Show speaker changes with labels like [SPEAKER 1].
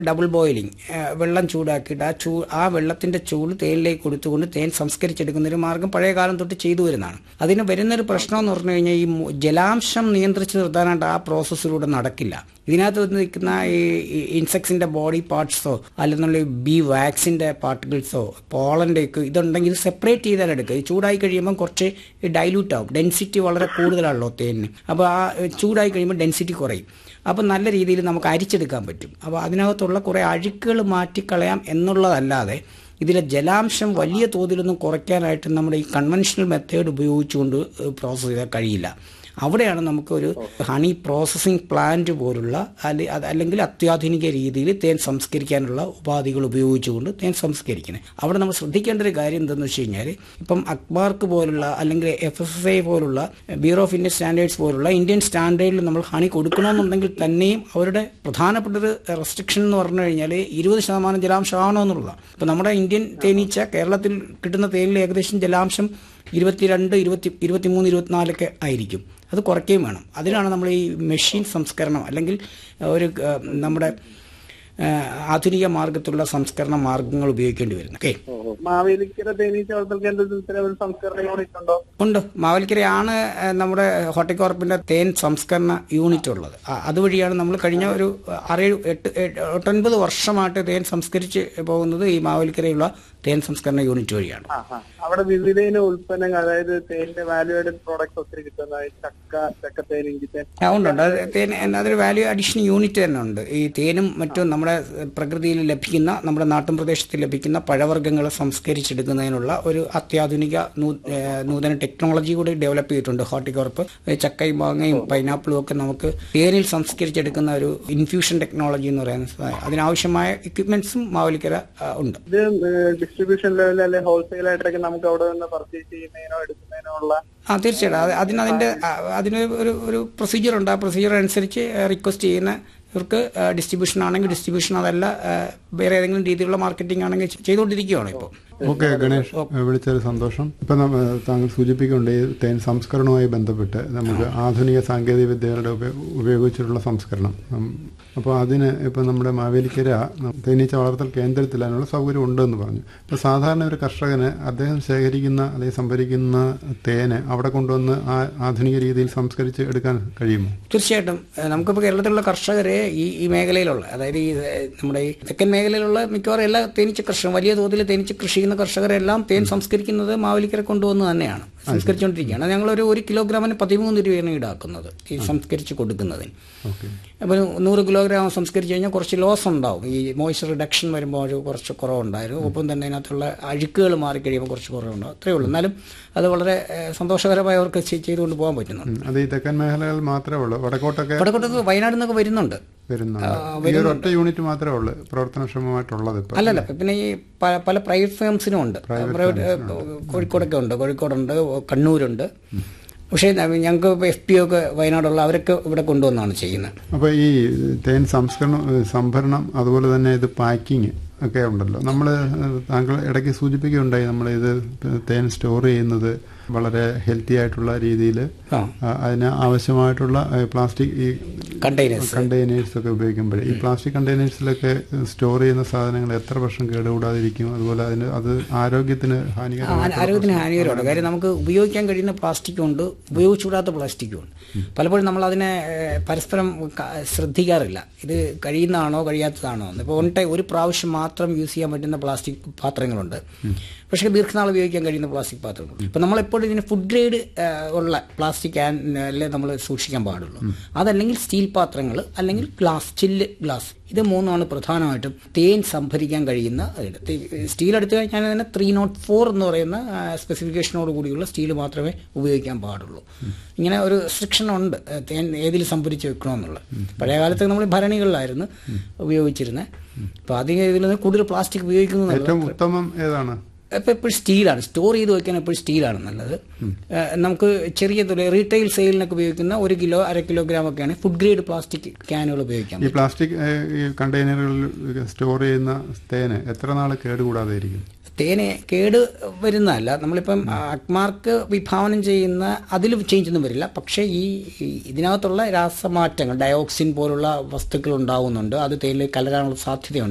[SPEAKER 1] Double boiling വെള്ളം ചൂടാക്കിയിട്ട് ആ ചൂ ആ വെള്ളത്തിന്റെ ചൂട് തേനിലേക്ക് കൊടുത്തുകൊണ്ട് തേൻ സംസ്കരിച്ചെടുക്കുന്ന ഒരു മാർഗം പഴയ കാലം തൊട്ട് ചെയ്തു വരുന്നതാണ് അതിന് വരുന്നൊരു പ്രശ്നം എന്ന് പറഞ്ഞു കഴിഞ്ഞാൽ ഈ മു- ജലാംശം നിയന്ത്രിച്ച് നിർത്താനായിട്ട് ആ പ്രോസസ്സിലൂടെ നടക്കില്ല ഇതിനകത്ത് വന്ന് നിൽക്കുന്ന ഈ ഇൻസെക്ട്സിന്റെ ബോഡി പാർട്സോ അല്ലെന്നുള്ള ബി വാക്സിന്റെ പാർട്ടിക്കിൾസോ പോളന്റെ ഒക്കെ ഇതുണ്ടെങ്കിൽ സെപ്പറേറ്റ് ചെയ്താൽ എടുക്കുക ഇത് ചൂടായി കഴിയുമ്പോൾ കുറച്ച് ഡൈല്യൂട്ട് ആവും ഡെൻസിറ്റി വളരെ കൂടുതലാണല്ലോ തേനിന് അപ്പോൾ ആ ചൂടായി കഴിയുമ്പോൾ ഡെൻസിറ്റി കുറയും അപ്പോൾ നല്ല രീതിയിൽ നമുക്ക് അരിച്ചെടുക്കാൻ പറ്റും അപ്പോൾ അതിനകത്തുള്ള കുറേ അഴുക്കുകൾ മാറ്റിക്കളയാം എന്നുള്ളതല്ലാതെ ഇതിലെ ജലാംശം വലിയ തോതിലൊന്നും കുറയ്ക്കാനായിട്ട് നമ്മുടെ ഈ കൺവെൻഷണൽ മെത്തേഡ് ഉപയോഗിച്ചുകൊണ്ട് പ്രോസസ്സ് ചെയ്താൽ കഴിയില്ല അവിടെയാണ് നമുക്കൊരു ഹണി പ്രോസസ്സിംഗ് പ്ലാന്റ് പോലുള്ള അല്ലെ- അത് അല്ലെങ്കിൽ അത്യാധുനിക രീതിയിൽ തേൻ സംസ്കരിക്കാനുള്ള ഉപാധികൾ ഉപയോഗിച്ചുകൊണ്ട് തേൻ സംസ്കരിക്കുന്നത് അവിടെ നമ്മൾ ശ്രദ്ധിക്കേണ്ട ഒരു കാര്യം എന്തെന്ന് വെച്ച് കഴിഞ്ഞാൽ ഇപ്പം അക്ബാർക്ക് പോലുള്ള അല്ലെങ്കിൽ എഫ് എസ് എസ് ഐ പോലുള്ള ബ്യൂറോ ഓഫ് ഇന്ത്യൻ സ്റ്റാൻഡേർഡ്സ് പോലുള്ള ഇന്ത്യൻ സ്റ്റാൻഡേർഡിൽ നമ്മൾ ഹണി കൊടുക്കണമെന്നുണ്ടെങ്കിൽ തന്നെയും അവരുടെ പ്രധാനപ്പെട്ട ഒരു റെസ്ട്രിക്ഷൻ എന്ന് പറഞ്ഞു കഴിഞ്ഞാൽ ഇരുപത് ശതമാനം ജലാംശം ആണോ എന്നുള്ളതാണ് ഇപ്പം നമ്മുടെ ഇന്ത്യൻ തേനീച്ച കേരളത്തിൽ കിട്ടുന്ന തേനിൽ ഏകദേശം ജലാംശം ഇരുപത്തിരണ്ട് ഇരുപത്തി ഇരുപത്തിമൂന്ന് ഇരുപത്തിനാലൊക്കെ ആയിരിക്കും അത് കുറയ്ക്കുകയും വേണം അതിനാണ് നമ്മൾ ഈ മെഷീൻ സംസ്കരണം അല്ലെങ്കിൽ ഒരു ആ, നമ്മുടെ ആ, ആധുനിക മാർഗത്തിലുള്ള സംസ്കരണ മാർഗങ്ങൾ ഉപയോഗിക്കേണ്ടി വരുന്നത് ഓക്കെ
[SPEAKER 2] ഓഹോ. മാവേലിക്കര തേനീച്ച വളർത്തൽ കേന്ദ്രത്തിൽ ഇത്തരം ഒരു സംസ്കരണ യൂണിറ്റ് ഉണ്ടോ
[SPEAKER 1] ഉണ്ട് മാവലിക്കരയാണ് ആ, നമ്മുടെ ഹോർട്ടിക്കോർപ്പിന്റെ തേൻ സംസ്കരണ യൂണിറ്റ് ഉള്ളത് ആ, അതുവഴിയാണ് നമ്മൾ കഴിഞ്ഞ ഒരു ആറേഴ് എട്ട് എട്ട് എട്ടൊൻപത് വർഷമായിട്ട് തേൻ സംസ്കരിച്ച് പോകുന്നത് ഈ മാവലിക്കരയുള്ള തേൻ സംസ്കരണ യൂണിറ്റ് വഴിയാണ്
[SPEAKER 2] ആ ആ അവിടെ വിവിധ ഇനം ഉൽപ്പന്നങ്ങൾ അതായത് തേനിന്റെ വാല്യൂ ആഡഡ് പ്രോഡക്ട്സ് ഒത്തിരി കിട്ടുന്ന ഈ ചക്ക ചക്കത്തേൻ ഇഞ്ചിത്തേൻ
[SPEAKER 1] ആ, ഉണ്ട് ഉണ്ട് അത് തേൻ അതൊരു വാല്യൂ അഡീഷൻ യൂണിറ്റ് തന്നെ ഉണ്ട് ഈ തേനും മറ്റും നമ്മുടെ പ്രകൃതിയിൽ ലഭിക്കുന്ന നമ്മുടെ നാട്ടിൻ പ്രദേശത്ത് ലഭിക്കുന്ന പഴവർഗ്ഗങ്ങൾ സംസ്കരിച്ചെടുക്കുന്നതിനുള്ള ഒരു അത്യാധുനിക നൂ- ഏ, നൂതന ടെക്നോളജി കൂടി ഡെവലപ്പ് ചെയ്തിട്ടുണ്ട് ഹോർട്ടിക്കോർപ്പ് ഈ ചക്കയും മാങ്ങയും പൈനാപ്പിളും ഒക്കെ നമുക്ക് തേനിൽ സംസ്കരിച്ചെടുക്കുന്ന ഒരു ഇൻഫ്യൂഷൻ ടെക്നോളജി എന്ന് പറയുന്ന സാ- അതിനാവശ്യമായ എക്യുപ്മെന്റ്സും മാവലിക്കര ആ, ഉണ്ട്
[SPEAKER 2] ഇത് ഡിസ്ട്രിബ്യൂഷൻ ലെവലിൽ അല്ലെങ്കിൽ ഹോൾസെയിൽ ആയിട്ടൊക്കെ നമുക്ക് അവിടെ നിന്ന് പർച്ചേസ് ചെയ്യുന്നതിനോ എടുക്കുന്നതിനോ ഉള്ള
[SPEAKER 1] ആ തീർച്ചയായിട്ടും അത് അതിനതിൻ്റെ അതിന് ഒരു ഒരു പ്രൊസീജിയർ ഉണ്ട് ആ പ്രൊസീജിയർ അനുസരിച്ച് റിക്വസ്റ്റ് ചെയ്യുന്ന ഇവർക്ക് ഡിസ്ട്രിബ്യൂഷൻ ആണെങ്കിൽ ഡിസ്ട്രിബ്യൂഷൻ അതല്ല ആ, വേറെ ഏതെങ്കിലും രീതിയിലുള്ള മാർക്കറ്റിംഗ് ആണെങ്കിൽ ചെയ്തുകൊണ്ടിരിക്കുകയാണ് ഇപ്പോൾ
[SPEAKER 3] ഓക്കെ ഗണേഷ് വിളിച്ചൊരു സന്തോഷം ഇപ്പം നമ്മ താങ്കൾ സൂചിപ്പിക്കുന്നുണ്ട് ഈ തേൻ സംസ്കരണവുമായി ബന്ധപ്പെട്ട് നമുക്ക് ആധുനിക സാങ്കേതിക വിദ്യകളുടെ ഉപ- ഉപയോഗിച്ചിട്ടുള്ള സംസ്കരണം അപ്പോൾ അതിന് ഇപ്പം നമ്മുടെ മാവേലിക്കര നം- തേനീച്ച വളർത്തൽ കേന്ദ്രത്തിൽ അതിനുള്ള സൗകര്യം ഉണ്ടെന്ന് പറഞ്ഞു ഇപ്പോൾ സാധാരണ ഒരു കർഷകന് അദ്ദേഹം ശേഖരിക്കുന്ന അല്ലെങ്കിൽ സംഭരിക്കുന്ന തേന് അവിടെ കൊണ്ടുവന്ന് ആ ആധുനിക രീതിയിൽ സംസ്കരിച്ച് എടുക്കാൻ കഴിയുമോ
[SPEAKER 1] തീർച്ചയായിട്ടും ഏഹ് നമുക്കിപ്പോൾ കേരളത്തിലുള്ള കർഷകരെ ഈ ഈ മേഖലയിലുള്ള അതായത് ഈ ഏഹ് നമ്മുടെ ഈ തെക്കൻ മേഖലയിലുള്ള മിക്കവാറും എല്ലാ തേനീച്ച കർഷകരും വലിയ തോതിൽ തേനീച്ച കൃഷി ചെയ്യുന്ന കർഷകരെല്ലാം തേൻ സംസ്കരിക്കുന്നത് മാവലിക്കര കൊണ്ടുവന്ന് തന്നെയാണ് സംസ്കരിച്ചുകൊണ്ടിരിക്കുകയാണ് ഞങ്ങളൊരു ഒരു കിലോഗ്രാമിന് പതിമൂന്ന് രൂപയാണ് ഈടാക്കുന്നത് ഈ സംസ്കരിച്ച് കൊടുക്കുന്നതിന്
[SPEAKER 3] ഓക്കെ
[SPEAKER 1] അപ്പോൾ നൂറ് കിലോഗ്രാം സംസ്കരിച്ച് കഴിഞ്ഞാൽ കുറച്ച് ലോസ് ഉണ്ടാവും ഈ മോയ്സ്ചർ റിഡക്ഷൻ വരുമ്പോൾ ഒരു കുറച്ച് കുറവുണ്ടായിരുന്നു ഒപ്പം തന്നെ അതിനകത്തുള്ള അഴുക്കുകൾ മാറിക്കഴിയുമ്പോൾ കുറച്ച് കുറവുണ്ടാവും അത്രയേ ഉള്ളൂ എന്നാലും അത് വളരെ ഏഹ്, സന്തോഷകരമായി അവർക്ക് ചെയ്- ചെയ്തുകൊണ്ട് പോകാൻ പറ്റുന്നുണ്ട്
[SPEAKER 3] അത് ഈ തെക്കൻ മേഖലകൾ മാത്രമേ ഉള്ളൂ വടക്കോട്ടൊക്കെ
[SPEAKER 1] വടക്കോട്ടൊക്കെ വയനാട്ടിൽ നിന്നൊക്കെ വരുന്നുണ്ട്
[SPEAKER 3] വരുന്നുണ്ട് ഈ ഒരു ഒറ്റ യൂണിറ്റ് മാത്രമേ ഉള്ളൂ പ്രവർത്തനക്ഷമമായിട്ടുള്ളത് ഇപ്പം
[SPEAKER 1] അല്ലല്ല പിന്നെ ഈ പല പല പ്രൈവറ്റ് ഫേംസിനും ഉണ്ട് പ്രൈവറ്റ് കോഴിക്കോടൊക്കെ ഉണ്ട് കോഴിക്കോടുണ്ട് കണ്ണൂരുണ്ട് പക്ഷേ ഞങ്ങൾക്ക് എഫ് പി ഒക്കെ വയനാടുള്ള അവരൊക്കെ ഇവിടെ കൊണ്ടുവന്നാണ് ചെയ്യുന്നത്
[SPEAKER 3] അപ്പോൾ ഈ തേൻ സംസ്കരണം ഏഹ് സംഭരണം അതുപോലെ തന്നെ ഇത് പാക്കിങ് ഒക്കെ ഉണ്ടല്ലോ നമ്മൾ താങ്കൾ ഇടയ്ക്ക് സൂചിപ്പിക്കുകയുണ്ടായി നമ്മൾ ഇത് തേൻ സ്റ്റോർ ചെയ്യുന്നത് വളരെ ഹെൽത്തി ആയിട്ടുള്ള രീതിയിൽ
[SPEAKER 1] ആ
[SPEAKER 3] അതിന് ആവശ്യമായിട്ടുള്ള ഏഹ് പ്ലാസ്റ്റിക് ഈ
[SPEAKER 1] കണ്ടെയ്നേഴ്സ്
[SPEAKER 3] കണ്ടെയ്നേഴ്സ് ഒക്കെ ഉപയോഗിക്കുമ്പോൾ ഈ പ്ലാസ്റ്റിക് കണ്ടെയ്നേഴ്സിലൊക്കെ സ്റ്റോർ ചെയ്യുന്ന സാധനങ്ങൾ എത്ര വർഷം കേടുകൂടാതിരിക്കും അതുപോലെ അതിന് അത് ആരോഗ്യത്തിന് ഹാനികരമാണ്
[SPEAKER 1] ആരോഗ്യത്തിന് ഹാനികരമാണ് കാര്യം നമുക്ക് ഉപയോഗിക്കാൻ കഴിയുന്ന പ്ലാസ്റ്റിക്കും ഉണ്ട് ഉപയോഗിച്ചുകൂടാത്ത പ്ലാസ്റ്റിക്കും ഉണ്ട് പലപ്പോഴും നമ്മൾ അതിനെ ഏഹ്, പരസ്പരം ക- ശ്രദ്ധിക്കാറില്ല ഇത് കഴിയുന്നതാണോ കഴിയാത്തതാണോ എന്ന് ഇപ്പോൾ വൺ ടൈം ഒരു പ്രാവശ്യം മാത്രം യൂസ് ചെയ്യാൻ പറ്റുന്ന പ്ലാസ്റ്റിക് പാത്രങ്ങളുണ്ട് പക്ഷേ ദീർഘനാൾ ഉപയോഗിക്കാൻ കഴിയുന്ന പ്ലാസ്റ്റിക് പാത്രങ്ങളുണ്ട് ഇപ്പം നമ്മളെപ്പോഴും ഇതിന് ഫുഡ് ഗ്രേഡ് ഉള്ള പ്ലാസ്റ്റിക് ക്യാനിലെ നമ്മൾ സൂക്ഷിക്കാൻ പാടുള്ളൂ അതല്ലെങ്കിൽ സ്റ്റീൽ പാത്രങ്ങൾ അല്ലെങ്കിൽ ഗ്ലാസ് ചില്ല് ഗ്ലാസ് ഇത് മൂന്നുമാണ് പ്രധാനമായിട്ടും തേൻ സംഭരിക്കാൻ കഴിയുന്ന ഇത്. തെ- സ്റ്റീൽ എടുത്തു കഴിഞ്ഞാൽ തന്നെ ത്രീ നോട്ട് ഫോർ എന്ന് പറയുന്ന സ്പെസിഫിക്കേഷനോട് കൂടിയുള്ള സ്റ്റീൽ മാത്രമേ ഉപയോഗിക്കാൻ പാടുള്ളൂ ഇങ്ങനെ ഒരു റെസ്ട്രിക്ഷൻ ഉണ്ട് ഏഹ് തേൻ ഏതിൽ സംഭരിച്ച് വെക്കണമെന്നുള്ളത് പഴയ കാലത്ത് നമ്മൾ ഭരണികളിലായിരുന്നു ഉപയോഗിച്ചിരുന്നത് അപ്പോൾ അധികം ഇതിൽ നിന്ന് കൂടുതൽ പ്ലാസ്റ്റിക് ഉപയോഗിക്കുന്നത്
[SPEAKER 3] ഏറ്റവും ഉത്തമം ഏതാണ്
[SPEAKER 1] ഇപ്പം എപ്പോഴും സ്റ്റീലാണ് സ്റ്റോർ ചെയ്ത് വെക്കാൻ എപ്പോഴും സ്റ്റീലാണ് നല്ലത് ഏഹ് നമുക്ക് ചെറിയ തുക റീറ്റെയിൽ സെയിലിനൊക്കെ ഉപയോഗിക്കുന്ന ഒരു കിലോ അര കിലോഗ്രാം ഒക്കെയാണ് ഫുഡ് ഗ്രേഡ് പ്ലാസ്റ്റിക് ക്യാനുകൾ ഉപയോഗിക്കാം
[SPEAKER 3] ഈ പ്ലാസ്റ്റിക് ഏഹ്, ഈ കണ്ടെയ്നറുകളിൽ സ്റ്റോർ ചെയ്യുന്ന തേന് എത്ര നാൾ കേടുകൂടാതെ ഇരിക്കും
[SPEAKER 1] തേനെ കേട് വരുന്നതല്ല നമ്മളിപ്പം അക്മാർക്ക് വിഭാവനം ചെയ്യുന്ന അതിൽ ചേഞ്ച് ഒന്നും വരില്ല പക്ഷേ ഈ ഈ ഇതിനകത്തുള്ള രാസമാറ്റങ്ങൾ ഡയോക്സിൻ പോലുള്ള വസ്തുക്കൾ ഉണ്ടാവുന്നുണ്ട് അത് തേനിൽ കലരാനുള്ള സാധ്യതയുണ്ട്